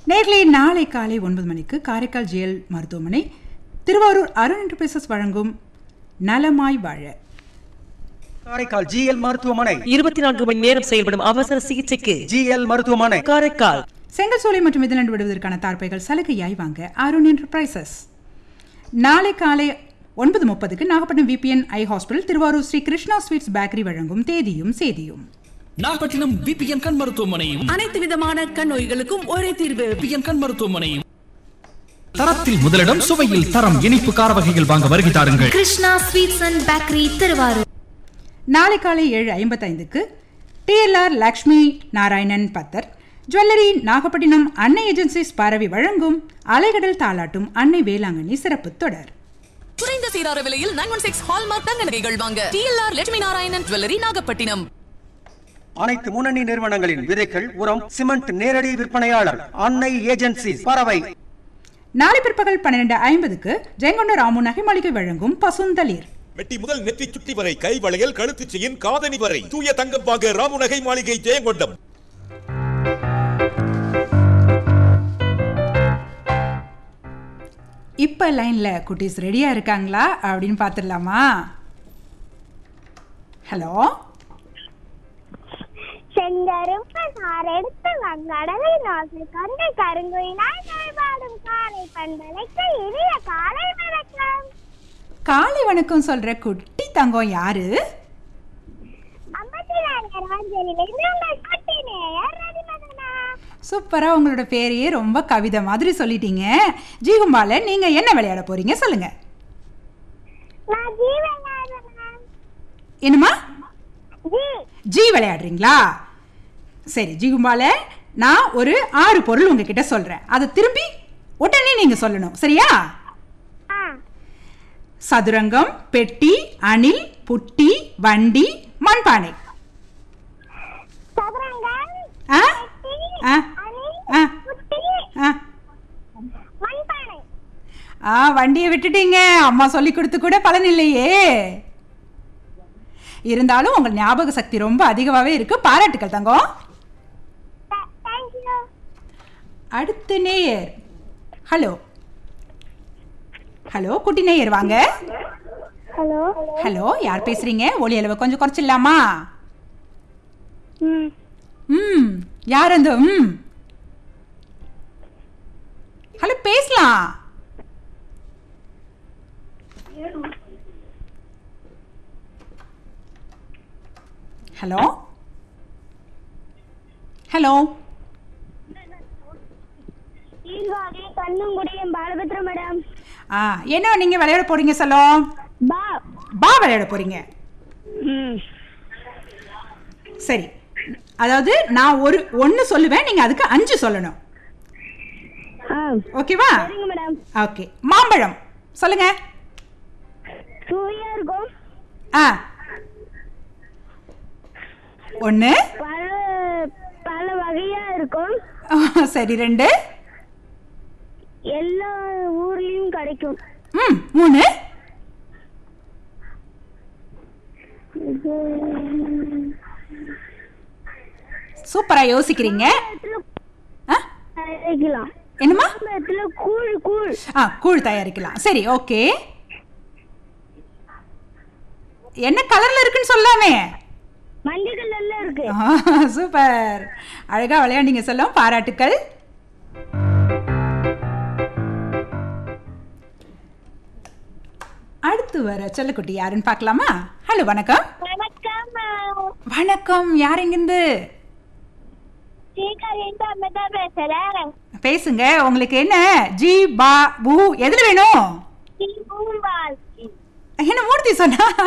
நேர்களை நாளை காலை ஒன்பது மணிக்கு காரைக்கால் ஜிஎல் மருத்துவமனை திருவாரூர் அருண் என்டர்பிரைசஸ் வழங்கும் நலமாய் வாழ காரைக்கால் ஜிஎல் மருத்துவமனை இருபத்தி நான்கு மணி நேரம் செயல்படும் அவசர சிகிச்சைக்கு ஜிஎல் மருத்துவமனை காரைக்கால் செங்கல் சோலை மற்றும் இதழண்டு விடுவதற்கான தார்ப்பைகள் சலுகையாய் வாங்க அருண் என்டர்பிரைசஸ் நாளை காலை ஒன்பது முப்பதுக்கு Nagapattinam VPN eye hospital Thiruvarur Sri Krishna sweets bakery வழங்கும் தேதியும் சேதியும் நாகப்பட்டினம் பிபிஎன் கண் மருத்துவமனையும் அனைத்து விதமான கண் நோய்களுக்கும் ஒரே தீர்வு பிபிஎன் கண் மருத்துவமனையும் தரத்தில் முதலிடம் சுவையில் தரம் இனிப்பு கார வகைகள் வாங்க வருகை தாருங்கள் Krishna sweets and bakery Thiruvarur நாளை காலை ஏழு ஐம்பத்தைந்துக்கு டிஎல்ஆர் லக்ஷ்மி நாராயணன் பத்தர் ஜுவல்லரி நாகப்பட்டினம் அன்னை ஏஜென்சிஸ் பரவி வழங்கும் அலைகடல் தாளாட்டும் அன்னை வேளாங்கண்ணி சிறப்பு தொடர் குறைந்த சீரார விலையில் நைன் ஒன் சிக்ஸ் ஹால்மார்க் தங்க நகைகள் வாங்க டிஎல்ஆர் லட்சுமி நாராயணன் ஜுவல்லரி நாகப்பட்டினம் அனைத்து முன்னணி நிறுவனங்களின் விதைகள் உரம் சிமெண்ட் நேரடி விற்பனையாளர் அன்னை ஏஜென்சி பறவை நாளை பிற்பகல் பன்னிரண்டு ஐம்பதுக்கு ஜெயங்கொண்ட ராமு நகைமாளிகை வழங்கும் பசுந்தளிர் மெட்டி முதல் நெற்றி சுட்டி வரை கை வளையல் கழுத்துச் செயின் காதணி வரை தூய தங்கம் வாங்க ராமுநகை மாளிகை ஜெயங்கொண்டம் இப்போ லைனில் குட்டீஸ் ரெடியாக இருக்காங்களா அப்படின்னு பார்த்துடலாமா ஹலோ செங்கரும்பு சாரெடுத்து வங்கடலை நோக்கி கொண்டு கருங்குயிலாய் நல்வாடும் காலை பண்பலைக்கு இனிய காலை வணக்கம் காலை வணக்கம் சொல்கிற குட்டி தங்கம் யாரு ஐம்பத்தி நான்கு ராஞ்சலிலிருந்து உங்கள் குட்டி நேயர் ரதிமதனா சூப்பராக உங்களோட பேரையே ரொம்ப கவிதை மாதிரி சொல்லிட்டீங்க ஜீகும்பால நீங்கள் என்ன விளையாட போறீங்க சொல்லுங்க நான் ஜி விளையாடுறேன் என்னம்மா ஜி ஜி விளையாடுறீங்களா சரி ஜீகும்பால நான் ஒரு ஆறு பொருள் உங்ககிட்ட சொல்கிறேன் அதை திரும்பி உடனே நீங்கள் சொல்லணும் சரியா ஆ சதுரங்கம் பெட்டி அணில் புட்டி வண்டி மண்பானை சதுரங்கம் ஆ பெட்டி, ஆ அணில், ஆ குட்டி ஆ மண்பானை ஆ வண்டியை விட்டுட்டீங்க அம்மா சொல்லி கொடுத்து கூட பலன் இல்லையே இருந்தாலும் உங்கள் ஞாபக சக்தி ரொம்ப அதிகமாகவே இருக்கு பாராட்டுக்கள் தங்கம் தேங்க்யூ அடுத்த நேயர் ஹலோ ஹலோ குட்டி நேயர் வாங்க ஹலோ ஹலோ யார் பேசுறீங்க ஒலி அளவை கொஞ்சம் குறைச்சிடலாமா ம் ம் யார் அந்த ம் ஹலோ பேசலாம் ஹலோ ஹலோ ஈர்வாகை கண்ணுங்குடியும் பாலபத்ர மேடம் ஆ என்ன நீங்கள் விளையாட போறீங்க செல்லம் பா பா விளையாட போறீங்க ம் சரி அதாவது நான் ஒரு ஒன்று சொல்லுவேன் நீங்கள் அதுக்கு அஞ்சு சொல்லணும் ஆ ஓகேவா சரிங்க மேடம் ஓகே மாம்பழம் சொல்லுங்க சுவையா இருக்கும் ஆ ஒன்று பல பல வகையா இருக்கும் சரி ரெண்டு எல்லா ஊர்லயும் கிடைக்கும் ம் மூணு சூப்பராக யோசிக்கிறீங்க ஆ தயாரிக்கலாம் என்னம்மா இடத்துல கூழ் கூழ் ஆ கூழ் தயாரிக்கலாம் சரி ஓகே என்ன கலர்ல இருக்குன்னு சொல்லாமே மஞ்சள் கலர்ல இருக்கு ஆ, சூப்பர் அழகா விளையாண்டீங்க செல்லம் பாராட்டுக்கள் அடுத்து வர செல்லக்குட்டி யாருன்னு பார்க்கலாமா ஹலோ வணக்கம் வணக்கம் வணக்கம் யார் எங்கிருந்து ஸ்ரீகாரின் அம்மதா பேசுறேன் பேசுங்க உங்களுக்கு என்ன ஜி பா பூ எதுல வேணும் பூம்பால் என்ன மூர்த்தி சொன்னா